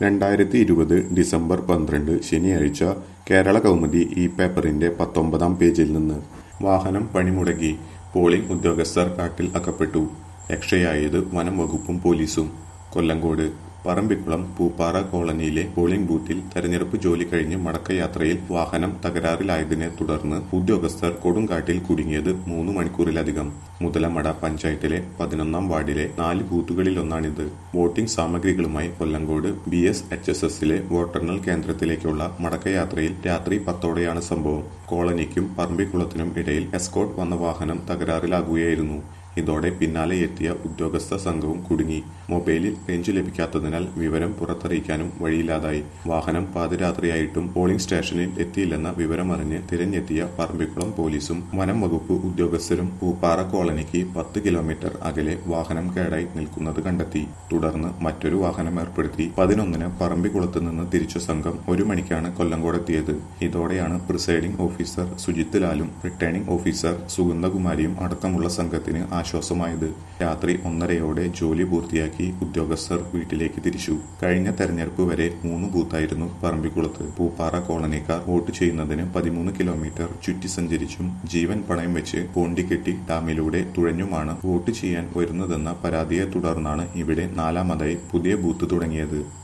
രണ്ടായിരത്തി ഇരുപത് ഡിസംബർ പന്ത്രണ്ട് ശനിയാഴ്ച കേരള കൗമുദി ഈ പേപ്പറിന്റെ പത്തൊമ്പതാം പേജിൽ നിന്ന് വാഹനം പണിമുടക്കി പോളിംഗ് ഉദ്യോഗസ്ഥർ കാട്ടിൽ അകപ്പെട്ടു രക്ഷയായത് വനം വകുപ്പും പോലീസും കൊല്ലങ്കോട് പറമ്പിക്കുളം പൂപ്പാറ കോളനിയിലെ പോളിംഗ് ബൂത്തിൽ തെരഞ്ഞെടുപ്പ് ജോലി കഴിഞ്ഞ് മടക്കയാത്രയിൽ വാഹനം തകരാറിലായതിനെ തുടർന്ന് ഉദ്യോഗസ്ഥർ കൊടുങ്കാട്ടിൽ കുടുങ്ങിയത് മൂന്ന് മണിക്കൂറിലധികം മുതലമട പഞ്ചായത്തിലെ പതിനൊന്നാം വാർഡിലെ നാല് ബൂത്തുകളിലൊന്നാണിത് വോട്ടിംഗ് സാമഗ്രികളുമായി Kollengode B S H S എസിലെ വോട്ടെണ്ണൽ കേന്ദ്രത്തിലേക്കുള്ള മടക്കയാത്രയിൽ രാത്രി പത്തോടെയാണ് സംഭവം കോളനിക്കും പറമ്പിക്കുളത്തിനും ഇടയിൽ എസ്കോട്ട് വന്ന വാഹനം തകരാറിലാകുകയായിരുന്നു ഇതോടെ പിന്നാലെ എത്തിയ ഉദ്യോഗസ്ഥ സംഘവും കുടുങ്ങി മൊബൈലിൽ റേഞ്ച് ലഭിക്കാത്തതിനാൽ വിവരം പുറത്തറിയിക്കാനും വഴിയില്ലാതായി വാഹനം പാതിരാത്രിയായിട്ടും പോളിംഗ് സ്റ്റേഷനിൽ എത്തിയില്ലെന്ന വിവരമറിഞ്ഞ് തിരഞ്ഞെത്തിയ പറമ്പിക്കുളം പോലീസും വനം വകുപ്പ് ഉദ്യോഗസ്ഥരും പൂപ്പാറ കോളനിക്ക് പത്ത് കിലോമീറ്റർ അകലെ വാഹനം കേടായി നിൽക്കുന്നത് കണ്ടെത്തി തുടർന്ന് മറ്റൊരു വാഹനം ഏർപ്പെടുത്തി പതിനൊന്നിന് പറമ്പിക്കുളത്ത് നിന്ന് തിരിച്ച സംഘം ഒരു മണിക്കാണ് കൊല്ലങ്കോടെത്തിയത് ഇതോടെയാണ് പ്രിസൈഡിംഗ് ഓഫീസർ സുജിത് ലാലും റിട്ടേണിംഗ് ഓഫീസർ സുഗന്ധകുമാരിയും അടക്കമുള്ള സംഘത്തിന് ആശ്വാസമായത് രാത്രി ഒന്നരയോടെ ജോലി പൂർത്തിയാക്കി ഉദ്യോഗസ്ഥർ വീട്ടിലേക്ക് തിരിച്ചു കഴിഞ്ഞ തെരഞ്ഞെടുപ്പ് വരെ മൂന്ന് ബൂത്തായിരുന്നു പറമ്പിക്കുളത്ത് പൂപ്പാറ കോളനിക്കാർ വോട്ട് ചെയ്യുന്നതിന് പതിമൂന്ന് കിലോമീറ്റർ ചുറ്റി സഞ്ചരിച്ചും ജീവൻ പണയം വെച്ച് പോണ്ടിക്കെട്ടി ഡാമിലൂടെ തുഴഞ്ഞുമാണ് വോട്ട് ചെയ്യാൻ വരുന്നതെന്ന പരാതിയെ തുടർന്നാണ് ഇവിടെ നാലാമതായി പുതിയ ബൂത്ത് തുടങ്ങിയത്